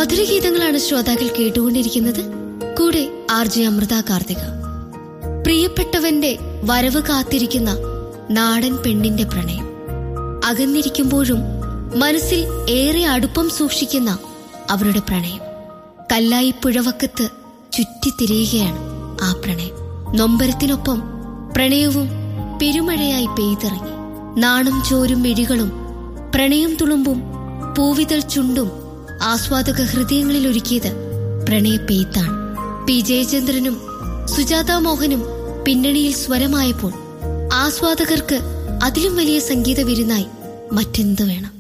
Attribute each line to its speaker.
Speaker 1: മധുരഗീതങ്ങളാണ് ശ്രോതാക്കൾ കേട്ടുകൊണ്ടിരിക്കുന്നത് കൂടെ ആർ ജെ അമൃത കാർത്തിക പ്രിയപ്പെട്ടവന്റെ വരവ് കാത്തിരിക്കുന്ന നാടൻ പെണ്ണിന്റെ പ്രണയം അകന്നിരിക്കുമ്പോഴും മനസ്സിൽ ഏറെ അടുപ്പം സൂക്ഷിക്കുന്ന അവരുടെ പ്രണയം കല്ലായി പുഴവക്കത്ത് ചുറ്റിത്തിരിയുകയാണ് ആ പ്രണയം നൊമ്പരത്തിനൊപ്പം പ്രണയവും പെരുമഴയായി പെയ്തിറങ്ങി നാണം ചോരും മിഴികളും പ്രണയം തുളുമ്പും പൂവിതൾ ചുണ്ടും ആസ്വാദക ഹൃദയങ്ങളിൽ ഒരുക്കിയത് പ്രണയ പെയ്ത്താണ് പി ജയചന്ദ്രനും സുജാത മോഹനും പിന്നണിയിൽ സ്വരമായപ്പോൾ ആസ്വാദകർക്ക് അതിലും വലിയ സംഗീത വിരുന്നായി മറ്റെന്ത് വേണം